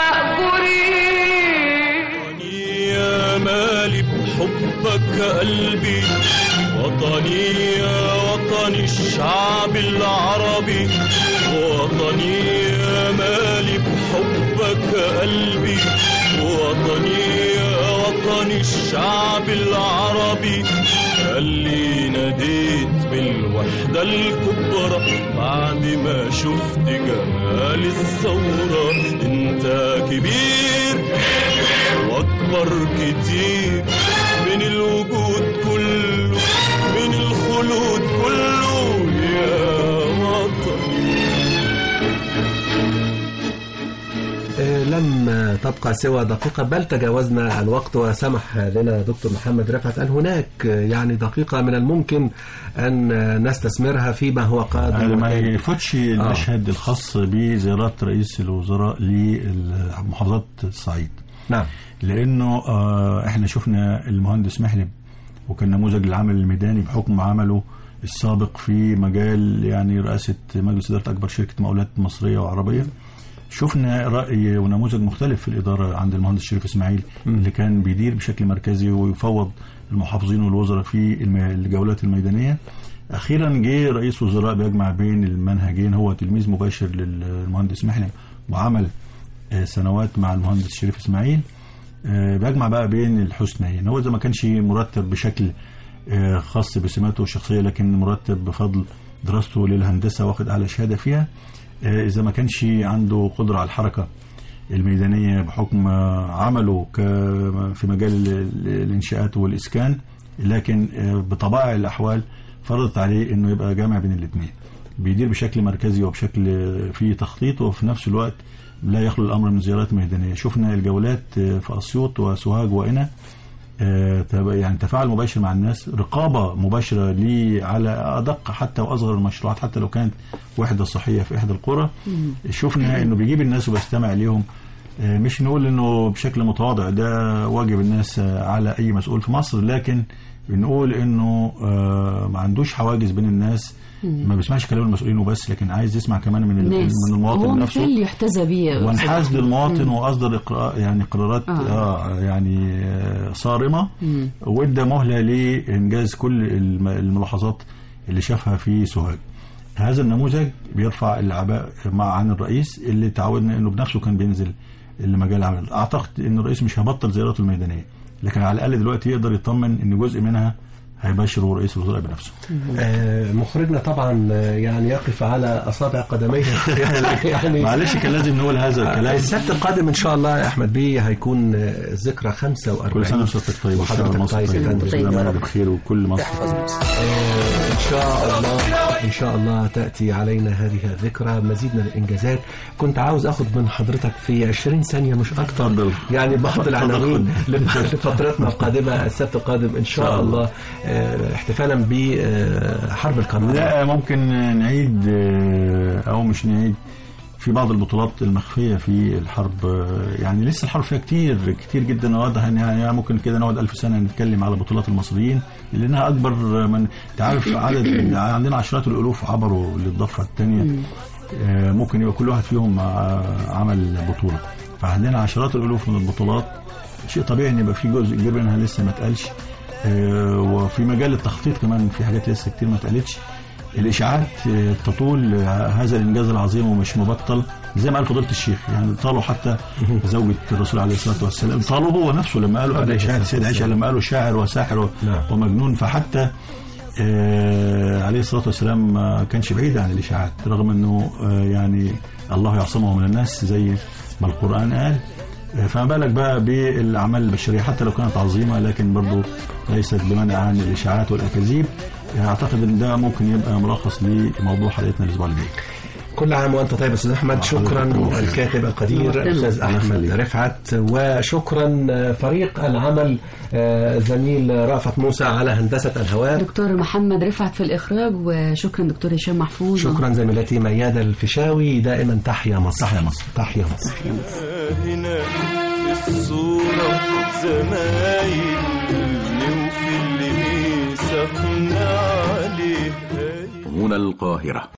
المأجورين يا مالي بحبك قلبي وطني يا وطني الشعب العربي وطني يا مالي بحبك قلبي وطني يا وطني الشعب العربي اللي ناديت بالوحدة الكبرى بعد ما شفت جمال الثورة انت كبير واكبر كتير من الوجود كله من الخلود كله يا وطني آه، لم تبقى سوى دقيقة بل تجاوزنا الوقت وسمح لنا دكتور محمد رفعت أن هناك آه، يعني دقيقة من الممكن أن آه، نستثمرها فيما هو يعني قادم ما يفوتش المشهد الخاص بزيارات رئيس الوزراء لمحافظات الصعيد نعم لانه آه، احنا شفنا المهندس محلب وكان نموذج للعمل الميداني بحكم عمله السابق في مجال يعني رئاسه مجلس اداره اكبر شركه مقاولات مصريه وعربيه شفنا راي ونموذج مختلف في الاداره عند المهندس شريف اسماعيل اللي كان بيدير بشكل مركزي ويفوض المحافظين والوزراء في الم- الجولات الميدانيه اخيرا جه رئيس وزراء بيجمع بين المنهجين هو تلميذ مباشر للمهندس محلب وعمل آه، سنوات مع المهندس شريف اسماعيل آه، بيجمع بقى بين الحسنيين هو اذا ما كانش مرتب بشكل آه، خاص بسماته الشخصيه لكن مرتب بفضل دراسته للهندسه واخد اعلى شهاده فيها آه، اذا ما كانش عنده قدره على الحركه الميدانيه بحكم آه، عمله ك- في مجال ال- ال- الانشاءات والاسكان لكن آه، بطبائع الاحوال فرضت عليه انه يبقى جامع بين الاثنين بيدير بشكل مركزي وبشكل آه، فيه تخطيط وفي نفس الوقت لا يخلو الامر من زيارات ميدانيه شفنا الجولات آه، في اسيوط وسوهاج وقنا آه، تب- يعني تفاعل مباشر مع الناس رقابة مباشرة ليه على أدق حتى وأصغر المشروعات حتى لو كانت وحدة صحية في إحدى القرى شفنا إنه بيجيب الناس وبيستمع ليهم آه، مش نقول إنه بشكل متواضع ده واجب الناس آه، على أي مسؤول في مصر لكن بنقول إنه آه، ما عندوش حواجز بين الناس ما بيسمعش كلام المسؤولين وبس لكن عايز يسمع كمان من ال- الناس من المواطن هو نفسه مثال يحتذى به يا أستاذ وانحاز أحمد. للمواطن واصدر إقراء يعني قرارات آه. آه. يعني آه صارمه وادى مهله لانجاز كل الم- الملاحظات اللي شافها في سوهاج. هذا النموذج بيرفع العباء مع عن الرئيس اللي تعودنا انه بنفسه كان بينزل المجال العمل. اعتقد ان الرئيس مش هيبطل زياراته الميدانيه لكن على الاقل دلوقتي يقدر يطمن ان جزء منها هيباشره رئيس الوزراء بنفسه. آه، مخرجنا طبعا آه، يعني يقف على أصابع قدميه يعني معلش كان لازم نقول هذا الكلام السبت القادم ان شاء الله يا احمد بيه هيكون آه، ذكرى 45 كل سنه وحضرتك طيب والشعب وحضرتك المصري طيب يا طيب فندم. وكل عام بخير وكل مصر آه، ان شاء الله ان شاء الله تاتي علينا هذه الذكرى مزيد من الانجازات كنت عاوز اخد من حضرتك في 20 ثانيه مش اكتر اتفضل. يعني بعض اتفضل. العناوين لفترتنا القادمه السبت القادم ان شاء شاء الله. الله آه، احتفالا بحرب القرن لا ممكن نعيد آه، او مش نعيد في بعض البطولات المخفيه في الحرب آه، يعني لسه الحرب فيها كتير كتير جدا واضح ان يعني ممكن كده نقعد ألف سنه نتكلم على بطولات المصريين لانها اكبر من تعرف عدد عندنا عشرات الالوف عبروا للضفه الثانيه آه، ممكن يبقى كل واحد فيهم آه، عمل بطوله فعندنا عشرات الالوف من البطولات شيء طبيعي ان يبقى في جزء كبير منها لسه ما اتقالش آه، وفي مجال التخطيط كمان في حاجات لسه كتير ما اتقالتش الاشاعات آه، تطول آه، هذا الانجاز العظيم ومش مبطل زي ما قال فضيله الشيخ يعني طالوا حتى زوجة الرسول عليه الصلاه والسلام طالوا هو نفسه لما قالوا قبل اشاعه السيد عائشه لما قالوا شاعر وساحر و- نعم. ومجنون فحتى آه، عليه الصلاه والسلام ما كانش بعيد عن الاشاعات رغم انه آه، يعني الله يعصمه من الناس زي ما القران قال آه، فما بالك بقى بالاعمال البشريه حتى لو كانت عظيمه لكن برضه ليست بمنع عن الاشاعات والاكاذيب اعتقد ان ده ممكن يبقى ملخص لموضوع حلقتنا الاسبوع الجاي كل عام وانت طيب يا استاذ احمد شكرا حضرتك. الكاتب القدير نورتنا. استاذ احمد رفعت وشكرا فريق العمل آه، زميل رأفت موسى على هندسه الهواء دكتور محمد رفعت في الإخراج وشكرا دكتور هشام محفوظ شكرا زميلتي ميادة الفيشاوي دائما تحيا مصر تحيا مصر. تحيا مصر هنا في الصورة زمايل وفي اللي سخنا عليه هنا القاهرة